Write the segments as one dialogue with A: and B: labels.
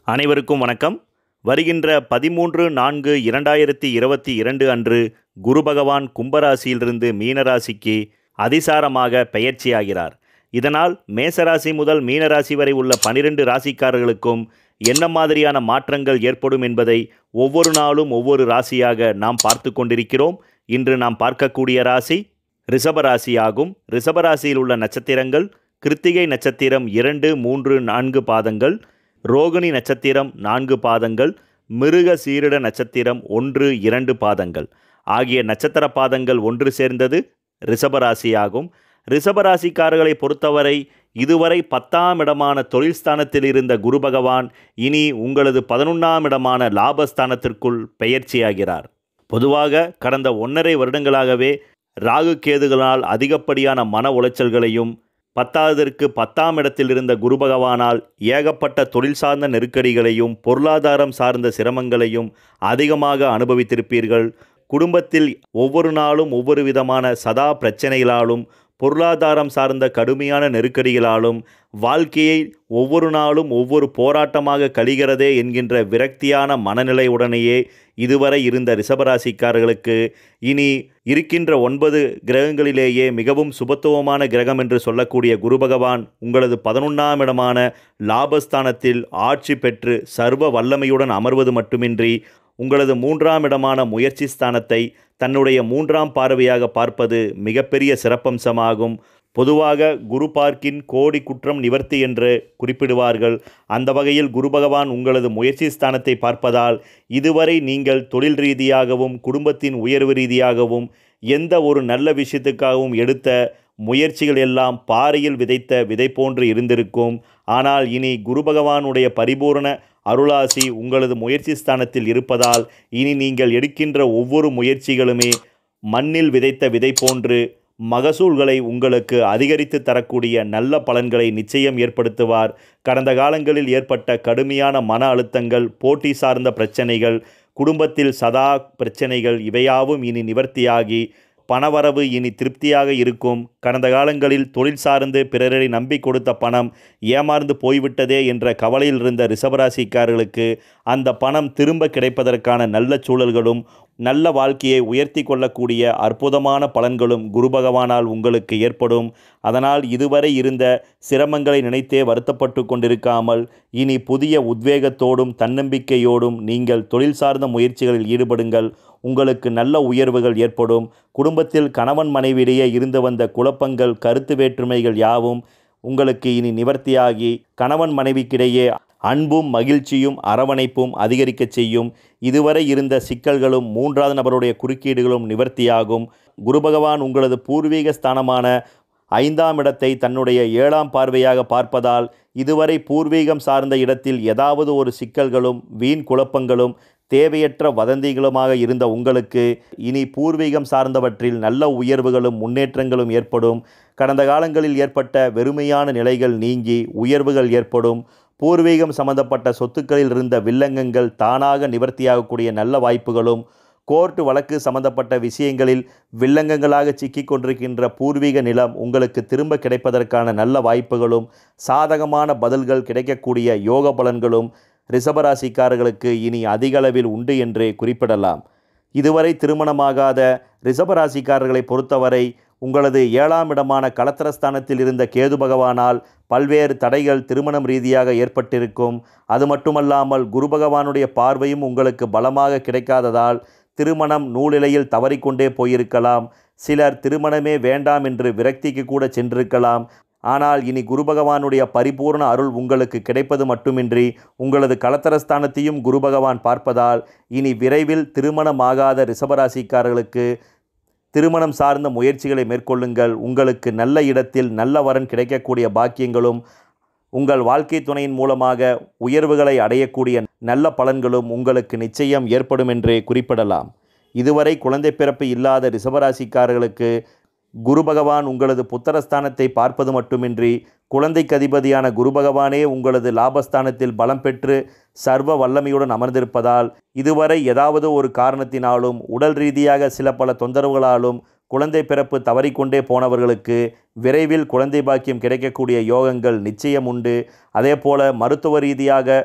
A: அனைவருக்கும் வணக்கம் வருகின்ற பதிமூன்று நான்கு இரண்டாயிரத்தி இருபத்தி இரண்டு அன்று குரு பகவான் கும்பராசியிலிருந்து மீனராசிக்கு அதிசாரமாக பெயர்ச்சியாகிறார் இதனால் மேசராசி முதல் மீனராசி வரை உள்ள பனிரெண்டு ராசிக்காரர்களுக்கும் என்ன மாதிரியான மாற்றங்கள் ஏற்படும் என்பதை ஒவ்வொரு நாளும் ஒவ்வொரு ராசியாக நாம் பார்த்து கொண்டிருக்கிறோம் இன்று நாம் பார்க்கக்கூடிய ராசி ரிஷபராசி ஆகும் ரிஷபராசியில் உள்ள நட்சத்திரங்கள் கிருத்திகை நட்சத்திரம் இரண்டு மூன்று நான்கு பாதங்கள் ரோகிணி நட்சத்திரம் நான்கு பாதங்கள் மிருக சீரிட நட்சத்திரம் ஒன்று இரண்டு பாதங்கள் ஆகிய நட்சத்திர பாதங்கள் ஒன்று சேர்ந்தது ரிஷபராசியாகும் ரிஷபராசிக்காரர்களை பொறுத்தவரை இதுவரை பத்தாம் இடமான தொழில் ஸ்தானத்தில் இருந்த குரு பகவான் இனி உங்களது பதினொன்றாம் இடமான லாபஸ்தானத்திற்குள் பெயர்ச்சியாகிறார் பொதுவாக கடந்த ஒன்றரை வருடங்களாகவே ராகு கேதுகளால் அதிகப்படியான மன உளைச்சல்களையும் பத்தாவதற்கு பத்தாம் இடத்தில் இருந்த குரு பகவானால் ஏகப்பட்ட தொழில் சார்ந்த நெருக்கடிகளையும் பொருளாதாரம் சார்ந்த சிரமங்களையும் அதிகமாக அனுபவித்திருப்பீர்கள் குடும்பத்தில் ஒவ்வொரு நாளும் ஒவ்வொரு விதமான சதா பிரச்சனைகளாலும் பொருளாதாரம் சார்ந்த கடுமையான நெருக்கடிகளாலும் வாழ்க்கையை ஒவ்வொரு நாளும் ஒவ்வொரு போராட்டமாக கழிகிறதே என்கின்ற விரக்தியான மனநிலையுடனேயே இதுவரை இருந்த ரிஷபராசிக்காரர்களுக்கு இனி இருக்கின்ற ஒன்பது கிரகங்களிலேயே மிகவும் சுபத்துவமான கிரகம் என்று சொல்லக்கூடிய குரு பகவான் உங்களது பதினொன்றாம் இடமான லாபஸ்தானத்தில் ஆட்சி பெற்று சர்வ வல்லமையுடன் அமர்வது மட்டுமின்றி உங்களது மூன்றாம் இடமான முயற்சி ஸ்தானத்தை தன்னுடைய மூன்றாம் பார்வையாக பார்ப்பது மிகப்பெரிய சிறப்பம்சமாகும் பொதுவாக குரு பார்க்கின் கோடி குற்றம் நிவர்த்தி என்று குறிப்பிடுவார்கள் அந்த வகையில் குரு பகவான் உங்களது முயற்சி ஸ்தானத்தை பார்ப்பதால் இதுவரை நீங்கள் தொழில் ரீதியாகவும் குடும்பத்தின் உயர்வு ரீதியாகவும் எந்த ஒரு நல்ல விஷயத்துக்காகவும் எடுத்த முயற்சிகள் எல்லாம் பாறையில் விதைத்த விதை போன்று இருந்திருக்கும் ஆனால் இனி குரு பகவானுடைய பரிபூரண அருளாசி உங்களது முயற்சி ஸ்தானத்தில் இருப்பதால் இனி நீங்கள் எடுக்கின்ற ஒவ்வொரு முயற்சிகளுமே மண்ணில் விதைத்த விதை போன்று மகசூல்களை உங்களுக்கு அதிகரித்து தரக்கூடிய நல்ல பலன்களை நிச்சயம் ஏற்படுத்துவார் கடந்த காலங்களில் ஏற்பட்ட கடுமையான மன அழுத்தங்கள் போட்டி சார்ந்த பிரச்சனைகள் குடும்பத்தில் சதா பிரச்சனைகள் இவையாவும் இனி நிவர்த்தியாகி பணவரவு இனி திருப்தியாக இருக்கும் கடந்த காலங்களில் தொழில் சார்ந்து பிறரை நம்பி கொடுத்த பணம் ஏமாந்து போய்விட்டதே என்ற கவலையில் இருந்த ரிஷபராசிக்காரர்களுக்கு அந்த பணம் திரும்ப கிடைப்பதற்கான நல்ல சூழல்களும் நல்ல வாழ்க்கையை உயர்த்தி கொள்ளக்கூடிய அற்புதமான பலன்களும் குரு பகவானால் உங்களுக்கு ஏற்படும் அதனால் இதுவரை இருந்த சிரமங்களை நினைத்தே வருத்தப்பட்டு கொண்டிருக்காமல் இனி புதிய உத்வேகத்தோடும் தன்னம்பிக்கையோடும் நீங்கள் தொழில் சார்ந்த முயற்சிகளில் ஈடுபடுங்கள் உங்களுக்கு நல்ல உயர்வுகள் ஏற்படும் குடும்பத்தில் கணவன் மனைவியிடையே இருந்து வந்த குழப்பங்கள் கருத்து வேற்றுமைகள் யாவும் உங்களுக்கு இனி நிவர்த்தியாகி கணவன் மனைவிக்கிடையே அன்பும் மகிழ்ச்சியும் அரவணைப்பும் அதிகரிக்கச் செய்யும் இதுவரை இருந்த சிக்கல்களும் மூன்றாவது நபருடைய குறுக்கீடுகளும் நிவர்த்தியாகும் குரு பகவான் உங்களது பூர்வீக ஸ்தானமான ஐந்தாம் இடத்தை தன்னுடைய ஏழாம் பார்வையாக பார்ப்பதால் இதுவரை பூர்வீகம் சார்ந்த இடத்தில் ஏதாவது ஒரு சிக்கல்களும் வீண் குழப்பங்களும் தேவையற்ற வதந்திகளுமாக இருந்த உங்களுக்கு இனி பூர்வீகம் சார்ந்தவற்றில் நல்ல உயர்வுகளும் முன்னேற்றங்களும் ஏற்படும் கடந்த காலங்களில் ஏற்பட்ட வெறுமையான நிலைகள் நீங்கி உயர்வுகள் ஏற்படும் பூர்வீகம் சம்பந்தப்பட்ட சொத்துக்களில் இருந்த வில்லங்கங்கள் தானாக நிவர்த்தியாகக்கூடிய நல்ல வாய்ப்புகளும் கோர்ட்டு வழக்கு சம்பந்தப்பட்ட விஷயங்களில் வில்லங்கங்களாக சிக்கிக் கொண்டிருக்கின்ற பூர்வீக நிலம் உங்களுக்கு திரும்ப கிடைப்பதற்கான நல்ல வாய்ப்புகளும் சாதகமான பதில்கள் கிடைக்கக்கூடிய யோக பலன்களும் ரிஷபராசிக்காரர்களுக்கு இனி அதிகளவில் உண்டு என்றே குறிப்பிடலாம் இதுவரை திருமணமாகாத ரிஷபராசிக்காரர்களை பொறுத்தவரை உங்களது ஏழாம் இடமான கலத்திரஸ்தானத்தில் இருந்த கேது பகவானால் பல்வேறு தடைகள் திருமணம் ரீதியாக ஏற்பட்டிருக்கும் அது மட்டுமல்லாமல் குரு பகவானுடைய பார்வையும் உங்களுக்கு பலமாக கிடைக்காததால் திருமணம் நூலிலையில் தவறிக்கொண்டே போயிருக்கலாம் சிலர் திருமணமே வேண்டாம் என்று விரக்திக்கு கூட சென்றிருக்கலாம் ஆனால் இனி குரு பகவானுடைய பரிபூர்ண அருள் உங்களுக்கு கிடைப்பது மட்டுமின்றி உங்களது கலத்தரஸ்தானத்தையும் குரு பகவான் பார்ப்பதால் இனி விரைவில் திருமணமாகாத ரிஷபராசிக்காரர்களுக்கு திருமணம் சார்ந்த முயற்சிகளை மேற்கொள்ளுங்கள் உங்களுக்கு நல்ல இடத்தில் நல்ல வரன் கிடைக்கக்கூடிய பாக்கியங்களும் உங்கள் வாழ்க்கை துணையின் மூலமாக உயர்வுகளை அடையக்கூடிய நல்ல பலன்களும் உங்களுக்கு நிச்சயம் ஏற்படும் என்றே குறிப்பிடலாம் இதுவரை குழந்தை பிறப்பு இல்லாத ரிஷபராசிக்காரர்களுக்கு குரு பகவான் உங்களது புத்தரஸ்தானத்தை பார்ப்பது மட்டுமின்றி குழந்தைக்கு அதிபதியான குரு பகவானே உங்களது லாபஸ்தானத்தில் பலம் பெற்று சர்வ வல்லமையுடன் அமர்ந்திருப்பதால் இதுவரை ஏதாவது ஒரு காரணத்தினாலும் உடல் ரீதியாக சில பல தொந்தரவுகளாலும் குழந்தை பிறப்பு தவறிக்கொண்டே போனவர்களுக்கு விரைவில் குழந்தை பாக்கியம் கிடைக்கக்கூடிய யோகங்கள் நிச்சயம் உண்டு அதே போல மருத்துவ ரீதியாக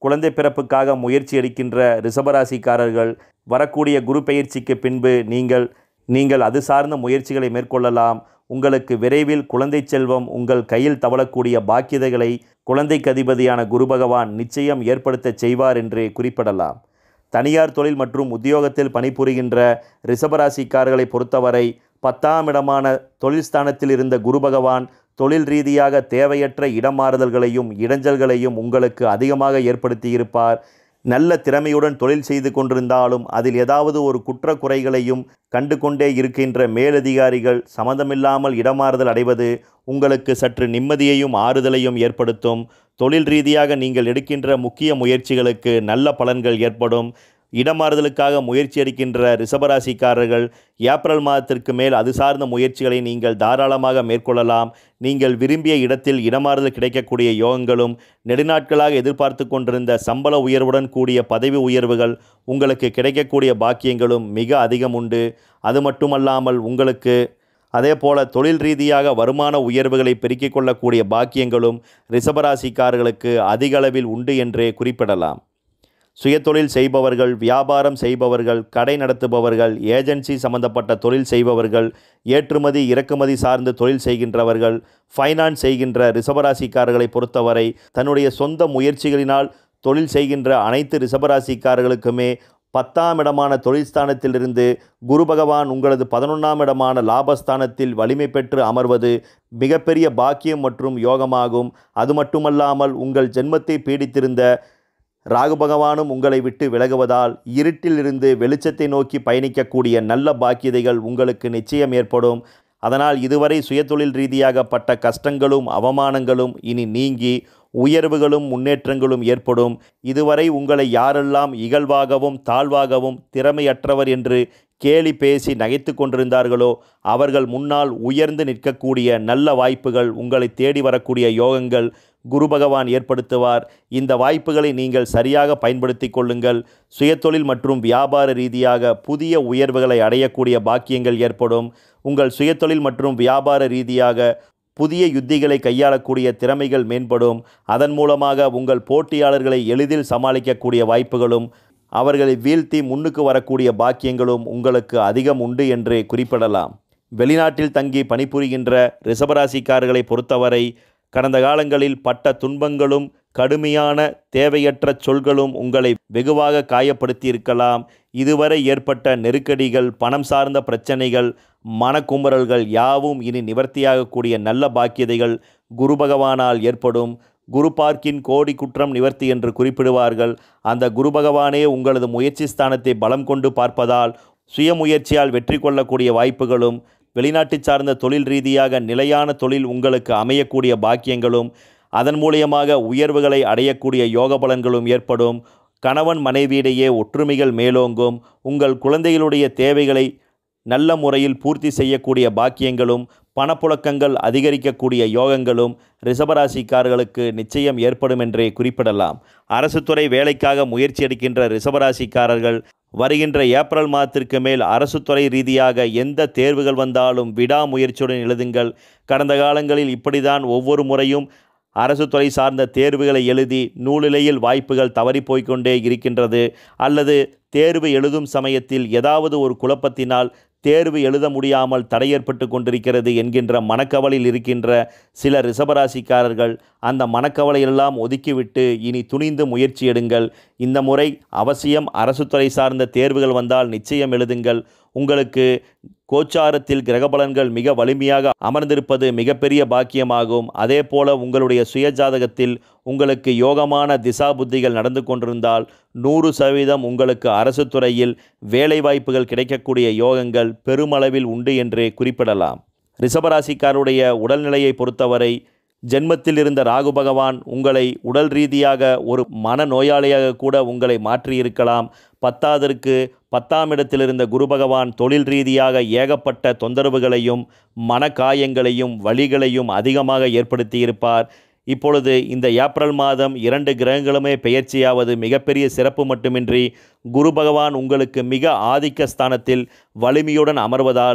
A: குழந்தை பிறப்புக்காக முயற்சி எடுக்கின்ற ரிஷபராசிக்காரர்கள் வரக்கூடிய குரு பெயர்ச்சிக்கு பின்பு நீங்கள் நீங்கள் அது சார்ந்த முயற்சிகளை மேற்கொள்ளலாம் உங்களுக்கு விரைவில் குழந்தை செல்வம் உங்கள் கையில் தவழக்கூடிய பாக்கியதைகளை குழந்தைக்கு அதிபதியான குரு பகவான் நிச்சயம் ஏற்படுத்தச் செய்வார் என்று குறிப்பிடலாம் தனியார் தொழில் மற்றும் உத்தியோகத்தில் பணிபுரிகின்ற ரிஷபராசிக்காரர்களை பொறுத்தவரை பத்தாம் இடமான தொழில் ஸ்தானத்தில் இருந்த குரு பகவான் தொழில் ரீதியாக தேவையற்ற இடமாறுதல்களையும் இடைஞ்சல்களையும் உங்களுக்கு அதிகமாக ஏற்படுத்தியிருப்பார் நல்ல திறமையுடன் தொழில் செய்து கொண்டிருந்தாலும் அதில் ஏதாவது ஒரு குற்ற குறைகளையும் கண்டு கொண்டே இருக்கின்ற மேலதிகாரிகள் சம்மந்தமில்லாமல் இடமாறுதல் அடைவது உங்களுக்கு சற்று நிம்மதியையும் ஆறுதலையும் ஏற்படுத்தும் தொழில் ரீதியாக நீங்கள் எடுக்கின்ற முக்கிய முயற்சிகளுக்கு நல்ல பலன்கள் ஏற்படும் இடமாறுதலுக்காக முயற்சி எடுக்கின்ற ரிஷபராசிக்காரர்கள் ஏப்ரல் மாதத்திற்கு மேல் அது சார்ந்த முயற்சிகளை நீங்கள் தாராளமாக மேற்கொள்ளலாம் நீங்கள் விரும்பிய இடத்தில் இடமாறுதல் கிடைக்கக்கூடிய யோகங்களும் நெடுநாட்களாக எதிர்பார்த்து கொண்டிருந்த சம்பள உயர்வுடன் கூடிய பதவி உயர்வுகள் உங்களுக்கு கிடைக்கக்கூடிய பாக்கியங்களும் மிக அதிகம் உண்டு அது மட்டுமல்லாமல் உங்களுக்கு அதே போல தொழில் ரீதியாக வருமான உயர்வுகளை பெருக்கிக் கொள்ளக்கூடிய பாக்கியங்களும் ரிஷபராசிக்காரர்களுக்கு அதிக அளவில் உண்டு என்றே குறிப்பிடலாம் சுயதொழில் செய்பவர்கள் வியாபாரம் செய்பவர்கள் கடை நடத்துபவர்கள் ஏஜென்சி சம்பந்தப்பட்ட தொழில் செய்பவர்கள் ஏற்றுமதி இறக்குமதி சார்ந்து தொழில் செய்கின்றவர்கள் ஃபைனான்ஸ் செய்கின்ற ரிஷபராசிக்காரர்களை பொறுத்தவரை தன்னுடைய சொந்த முயற்சிகளினால் தொழில் செய்கின்ற அனைத்து ரிஷபராசிக்காரர்களுக்குமே பத்தாம் இடமான தொழில் ஸ்தானத்திலிருந்து குரு பகவான் உங்களது பதினொன்றாம் இடமான லாபஸ்தானத்தில் வலிமை பெற்று அமர்வது மிகப்பெரிய பாக்கியம் மற்றும் யோகமாகும் அது மட்டுமல்லாமல் உங்கள் ஜென்மத்தை பீடித்திருந்த ராகு பகவானும் உங்களை விட்டு விலகுவதால் இருட்டிலிருந்து வெளிச்சத்தை நோக்கி பயணிக்கக்கூடிய நல்ல பாக்கியதைகள் உங்களுக்கு நிச்சயம் ஏற்படும் அதனால் இதுவரை சுயதொழில் ரீதியாக பட்ட கஷ்டங்களும் அவமானங்களும் இனி நீங்கி உயர்வுகளும் முன்னேற்றங்களும் ஏற்படும் இதுவரை உங்களை யாரெல்லாம் இகழ்வாகவும் தாழ்வாகவும் திறமையற்றவர் என்று கேலி பேசி நகைத்து கொண்டிருந்தார்களோ அவர்கள் முன்னால் உயர்ந்து நிற்கக்கூடிய நல்ல வாய்ப்புகள் உங்களை தேடி வரக்கூடிய யோகங்கள் குரு பகவான் ஏற்படுத்துவார் இந்த வாய்ப்புகளை நீங்கள் சரியாக பயன்படுத்தி கொள்ளுங்கள் சுயதொழில் மற்றும் வியாபார ரீதியாக புதிய உயர்வுகளை அடையக்கூடிய பாக்கியங்கள் ஏற்படும் உங்கள் சுயதொழில் மற்றும் வியாபார ரீதியாக புதிய யுத்திகளை கையாளக்கூடிய திறமைகள் மேம்படும் அதன் மூலமாக உங்கள் போட்டியாளர்களை எளிதில் சமாளிக்கக்கூடிய வாய்ப்புகளும் அவர்களை வீழ்த்தி முன்னுக்கு வரக்கூடிய பாக்கியங்களும் உங்களுக்கு அதிகம் உண்டு என்று குறிப்பிடலாம் வெளிநாட்டில் தங்கி பணிபுரிகின்ற ரிஷபராசிக்காரர்களை பொறுத்தவரை கடந்த காலங்களில் பட்ட துன்பங்களும் கடுமையான தேவையற்ற சொல்களும் உங்களை வெகுவாக காயப்படுத்தியிருக்கலாம் இதுவரை ஏற்பட்ட நெருக்கடிகள் பணம் சார்ந்த பிரச்சனைகள் மனக்குமுறல்கள் யாவும் இனி நிவர்த்தியாகக்கூடிய நல்ல பாக்கியதைகள் குரு பகவானால் ஏற்படும் குரு பார்க்கின் கோடி குற்றம் நிவர்த்தி என்று குறிப்பிடுவார்கள் அந்த குரு பகவானே உங்களது முயற்சி ஸ்தானத்தை பலம் கொண்டு பார்ப்பதால் சுயமுயற்சியால் வெற்றி கொள்ளக்கூடிய வாய்ப்புகளும் வெளிநாட்டு சார்ந்த தொழில் ரீதியாக நிலையான தொழில் உங்களுக்கு அமையக்கூடிய பாக்கியங்களும் அதன் மூலியமாக உயர்வுகளை அடையக்கூடிய யோக பலன்களும் ஏற்படும் கணவன் மனைவியிடையே ஒற்றுமைகள் மேலோங்கும் உங்கள் குழந்தைகளுடைய தேவைகளை நல்ல முறையில் பூர்த்தி செய்யக்கூடிய பாக்கியங்களும் பணப்புழக்கங்கள் அதிகரிக்கக்கூடிய யோகங்களும் ரிஷபராசிக்காரர்களுக்கு நிச்சயம் ஏற்படும் என்றே குறிப்பிடலாம் அரசு துறை வேலைக்காக முயற்சி எடுக்கின்ற ரிஷபராசிக்காரர்கள் வருகின்ற ஏப்ரல் மாதத்திற்கு மேல் அரசு துறை ரீதியாக எந்த தேர்வுகள் வந்தாலும் விடாமுயற்சியுடன் எழுதுங்கள் கடந்த காலங்களில் இப்படிதான் ஒவ்வொரு முறையும் அரசு துறை சார்ந்த தேர்வுகளை எழுதி நூலிலையில் வாய்ப்புகள் தவறி போய்க்கொண்டே இருக்கின்றது அல்லது தேர்வு எழுதும் சமயத்தில் ஏதாவது ஒரு குழப்பத்தினால் தேர்வு எழுத முடியாமல் தடை ஏற்பட்டு கொண்டிருக்கிறது என்கின்ற மனக்கவலையில் இருக்கின்ற சில ரிஷபராசிக்காரர்கள் அந்த மனக்கவலையெல்லாம் ஒதுக்கிவிட்டு இனி துணிந்து முயற்சி எடுங்கள் இந்த முறை அவசியம் அரசு துறை சார்ந்த தேர்வுகள் வந்தால் நிச்சயம் எழுதுங்கள் உங்களுக்கு கோச்சாரத்தில் கிரகபலன்கள் மிக வலிமையாக அமர்ந்திருப்பது மிகப்பெரிய பாக்கியமாகும் அதே போல உங்களுடைய சுயஜாதகத்தில் உங்களுக்கு யோகமான திசா புத்திகள் நடந்து கொண்டிருந்தால் நூறு சதவீதம் உங்களுக்கு அரசு துறையில் வேலைவாய்ப்புகள் கிடைக்கக்கூடிய யோகங்கள் பெருமளவில் உண்டு என்றே குறிப்பிடலாம் ரிஷபராசிக்காருடைய உடல்நிலையை பொறுத்தவரை ஜென்மத்தில் இருந்த ராகு பகவான் உங்களை உடல் ரீதியாக ஒரு மன நோயாளியாக கூட உங்களை மாற்றியிருக்கலாம் பத்தாவதற்கு பத்தாம் இடத்தில் இருந்த குரு பகவான் தொழில் ரீதியாக ஏகப்பட்ட தொந்தரவுகளையும் மனக்காயங்களையும் வழிகளையும் அதிகமாக ஏற்படுத்தியிருப்பார் இப்பொழுது இந்த ஏப்ரல் மாதம் இரண்டு கிரகங்களுமே பெயர்ச்சியாவது மிகப்பெரிய சிறப்பு மட்டுமின்றி குரு பகவான் உங்களுக்கு மிக ஆதிக்க ஸ்தானத்தில் வலிமையுடன் அமர்வதால்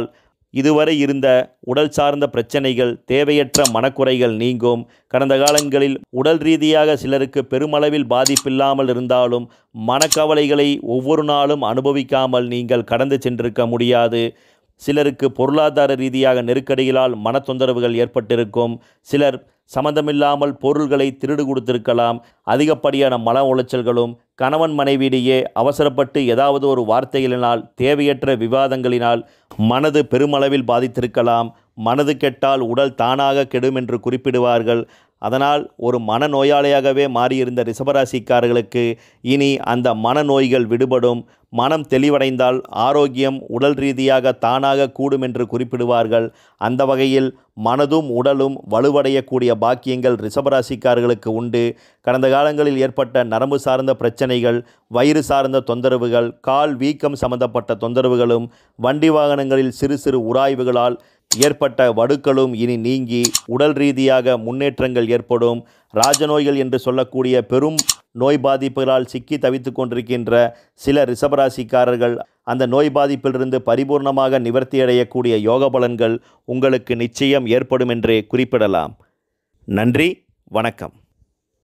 A: இதுவரை இருந்த உடல் சார்ந்த பிரச்சனைகள் தேவையற்ற மனக்குறைகள் நீங்கும் கடந்த காலங்களில் உடல் ரீதியாக சிலருக்கு பெருமளவில் பாதிப்பில்லாமல் இருந்தாலும் மனக்கவலைகளை ஒவ்வொரு நாளும் அனுபவிக்காமல் நீங்கள் கடந்து சென்றிருக்க முடியாது சிலருக்கு பொருளாதார ரீதியாக நெருக்கடிகளால் மன தொந்தரவுகள் ஏற்பட்டிருக்கும் சிலர் சம்பந்தமில்லாமல் பொருள்களை திருடு கொடுத்திருக்கலாம் அதிகப்படியான மன உளைச்சல்களும் கணவன் மனைவியிடையே அவசரப்பட்டு ஏதாவது ஒரு வார்த்தைகளினால் தேவையற்ற விவாதங்களினால் மனது பெருமளவில் பாதித்திருக்கலாம் மனது கெட்டால் உடல் தானாக கெடும் என்று குறிப்பிடுவார்கள் அதனால் ஒரு மனநோயாளியாகவே மாறியிருந்த ரிஷபராசிக்காரர்களுக்கு இனி அந்த மனநோய்கள் விடுபடும் மனம் தெளிவடைந்தால் ஆரோக்கியம் உடல் ரீதியாக தானாக கூடும் என்று குறிப்பிடுவார்கள் அந்த வகையில் மனதும் உடலும் வலுவடையக்கூடிய பாக்கியங்கள் ரிஷபராசிக்காரர்களுக்கு உண்டு கடந்த காலங்களில் ஏற்பட்ட நரம்பு சார்ந்த பிரச்சனைகள் வயிறு சார்ந்த தொந்தரவுகள் கால் வீக்கம் சம்பந்தப்பட்ட தொந்தரவுகளும் வண்டி வாகனங்களில் சிறு சிறு உராய்வுகளால் ஏற்பட்ட வடுக்களும் இனி நீங்கி உடல் ரீதியாக முன்னேற்றங்கள் ஏற்படும் ராஜநோய்கள் என்று சொல்லக்கூடிய பெரும் நோய் பாதிப்புகளால் சிக்கி தவித்து கொண்டிருக்கின்ற சில ரிஷபராசிக்காரர்கள் அந்த நோய் பாதிப்பிலிருந்து பரிபூர்ணமாக நிவர்த்தி அடையக்கூடிய யோக பலன்கள் உங்களுக்கு நிச்சயம் ஏற்படும் என்றே குறிப்பிடலாம் நன்றி வணக்கம்